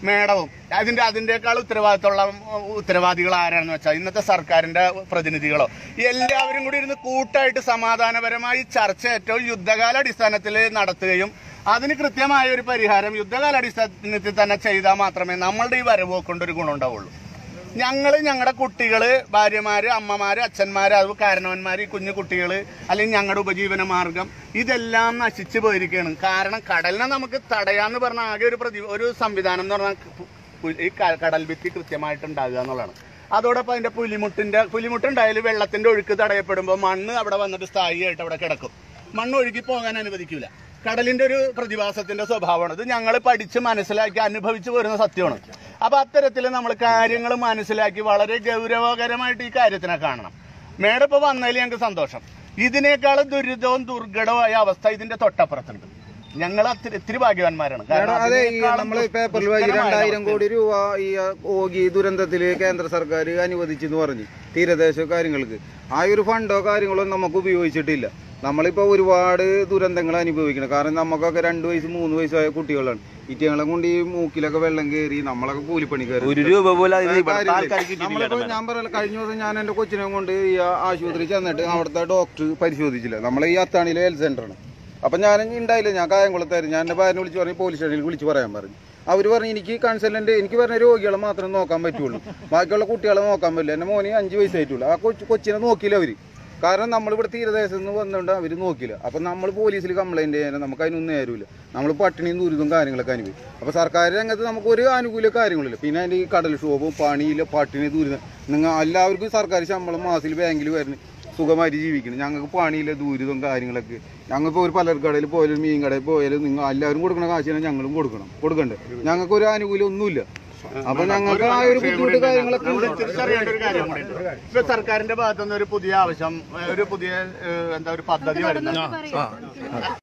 മേഡവും അതിന്റെ അതിന്റെക്കാൾ ഉത്തരവാദിത്തമുള്ള ഉം, ഉത്തരവാദികൾ ആരാണെന്ന് വെച്ചാൽ ഇന്നത്തെ സർക്കാരിന്റെ പ്രതിനിധികളോ എല്ലാവരും കൂടി ഇരുന്ന് കൂട്ടായിട്ട് സമാധാനപരമായി ചർച്ച ഏറ്റവും യുദ്ധകാല അടിസ്ഥാനത്തിൽ നടത്തുകയും അതിന് കൃത്യമായ ഒരു പരിഹാരം യുദ്ധകാല അടിസ്ഥാനത്തിൽ തന്നെ ചെയ്താൽ മാത്രമേ നമ്മളുടെ ഈ വരവ് കൊണ്ട് ഒരു ഗുണം ഉണ്ടാവുള്ളൂ ഞങ്ങൾ ഞങ്ങളുടെ കുട്ടികള് ഭാര്യമാര് അമ്മമാര് അച്ഛന്മാര് അത് കാരണവന്മാര് ഈ കുഞ്ഞു കുട്ടികള് അല്ലെങ്കിൽ ഞങ്ങളുടെ ഉപജീവന മാർഗം ഇതെല്ലാം നശിച്ചു പോയിരിക്കുകയാണ് കാരണം കടലിനെ നമുക്ക് തടയാന്ന് പറഞ്ഞ ആകെ ഒരു പ്രതി ഒരു സംവിധാനം എന്ന് പറഞ്ഞാൽ പു- ഈ ക- കടൽ ഭിത്തി കൃത്യമായിട്ട് ഉണ്ടാകുക എന്നുള്ളതാണ് അതോടൊപ്പം അതിന്റെ പുലിമുട്ടിന്റെ പുലിമുട്ടുണ്ടായാലും വെള്ളത്തിന്റെ ഒഴുക്ക് തടയപ്പെടുമ്പോൾ മണ്ണ് അവിടെ വന്നിട്ട് സ്ഥായിയായിട്ട് അവിടെ കിടക്കും മണ്ണ് ഒഴുകി പോകാൻ അനുവദിക്കില്ല കടലിന്റെ ഒരു പ്രതിഭാസത്തിന്റെ സ്വഭാവമാണ് ഇത് ഞങ്ങൾ പഠിച്ച് മനസ്സിലാക്കി അനുഭവിച്ചു വരുന്ന സത്യമാണ് അപ്പൊ അത്തരത്തിൽ നമ്മൾ കാര്യങ്ങൾ മനസ്സിലാക്കി വളരെ ഗൗരവകരമായിട്ട് ഈ കാര്യത്തിനെ കാണണം മേഡം ഇപ്പൊ വന്നതിൽ ഞങ്ങൾക്ക് സന്തോഷം ഇതിനേക്കാൾ ദുരിതവും ദുർഘടമായ അവസ്ഥ ഇതിന്റെ തൊട്ടപ്പുറത്തുണ്ട് ഞങ്ങൾ അത്തിരി ഇത്തിരി ഭാഗ്യവാന്മാരാണ് കാരണം അതെ ഈ അതിനേക്കാളും നമ്മൾ പേപ്പറിൽ വായിച്ചു ദുഷ്കരമായ രണ്ടായിരം അവസ്ഥയാണ്. കോടി രൂപ ഈ ഓഗി ദുരന്തത്തിൽ കേന്ദ്ര സർക്കാർ അനുവദിച്ചെന്ന് പറഞ്ഞു തീരദേശ കാര്യങ്ങൾക്ക് ആ ഒരു ഫണ്ടോ കാര്യങ്ങളോ നമുക്ക് ഉപയോഗിച്ചിട്ടില്ല നമ്മളിപ്പോൾ ഒരുപാട് ദുരന്തങ്ങൾ അനുഭവിക്കണം കാരണം നമുക്കൊക്കെ രണ്ട് വയസ്സ് മൂന്ന് വയസ്സായ കുട്ടികളാണ് ഇറ്റങ്ങളെ കൊണ്ട് ഈ മൂക്കിലൊക്കെ വെള്ളം കയറി നമ്മളൊക്കെ കൂലിപ്പണിക്കാർ ഒരു രൂപ പോലും അതിന് ഇവിടുത്തെ ആൾക്കാർക്ക് കിട്ടിയിട്ടില്ല നമ്മളിപ്പോ ഞാൻ പറയല കഴിഞ്ഞ ദിവസം ഞാൻ എന്റെ കൊച്ചിനെ കൊണ്ട് ഈ ആശുപത്രി ചെന്നിട്ട് അവിടുത്തെ ഡോക്ടർ പരിശോധിച്ചില്ല നമ്മളെ ഈ അത്താണിയിലെ ഹെൽത്ത് സെന്ററാണ് അപ്പൊ ഞാൻ ഉണ്ടായില്ല ഞാൻ കായംകുളത്തായിരുന്നു ഞാൻ എന്റെ ഭാര്യനെ വിളിച്ച് പറഞ്ഞു പോലീസ് സ്റ്റേഷനിൽ വിളിച്ച് പറയാൻ പറഞ്ഞു അവർ പറഞ്ഞു എനിക്ക് കൺസൾട്ടന്റ് എനിക്ക് പറഞ്ഞ രോഗികളെ മാത്രമേ നോക്കാൻ പറ്റുള്ളൂ ബാക്കിയുള്ള കുട്ടികളെ നോക്കാൻ പറ്റില്ല എന്റെ മോനെ അഞ്ച് വയസ്സായിട്ടുള്ളൂ ആ കൊച്ചു കൊച്ചിനെ നോക്കിയില്ല അവര് കാരണം നമ്മളിവിടെ തീരദേശത്ത് നിന്ന് വന്നുകൊണ്ട് അവർ നോക്കില്ല അപ്പൊ നമ്മൾ പോലീസിൽ കംപ്ലൈന്റ് ചെയ്യാൻ നമുക്ക് അതിനൊന്നും നേരമില്ല നമ്മൾ പട്ടിണിയും ദുരിതവും കാര്യങ്ങളൊക്കെ അനുഭവിക്കും അപ്പൊ സർക്കാർ രംഗത്ത് നമുക്ക് ഒരു ആനുകൂല്യ കാര്യങ്ങളില്ല പിന്നെ അതിന്റെ ഈ കടൽക്ഷോഭവും പണിയില്ല പട്ടിണി ദുരിതം നിങ്ങൾ എല്ലാവർക്കും സർക്കാർ ശമ്പളം മാസത്തിൽ ബാങ്കിൽ വരുന്നു സുഖമായിട്ട് ജീവിക്കണം ഞങ്ങൾക്ക് പണിയില്ല ദുരിതവും കാര്യങ്ങളൊക്കെ ഞങ്ങൾക്ക് ഒരു പലർക്കടയിൽ പോയാലും മീൻ കടയിൽ പോയാലും നിങ്ങൾ എല്ലാവരും കൊടുക്കണ കാശിനെ ഞങ്ങളും കൊടുക്കണം കൊടുക്കണ്ടേ ഞങ്ങൾക്ക് ഒരു ആനുകൂല്യം ഒന്നുമില്ല അപ്പൊ ഞങ്ങൾക്ക് ആ ഒരു ബുദ്ധിമുട്ട് കാര്യങ്ങളൊക്കെ നമ്മൾ ഉണ്ട്. തിരിച്ചറിയേണ്ട ഒരു കാര്യം കൂടി ഇപ്പൊ സർക്കാരിന്റെ ഭാഗത്തുനിന്ന് ഒരു പുതിയ ആവശ്യം ഒരു പുതിയ ഏഹ്, എന്താ ഒരു പദ്ധതി വരുന്നത്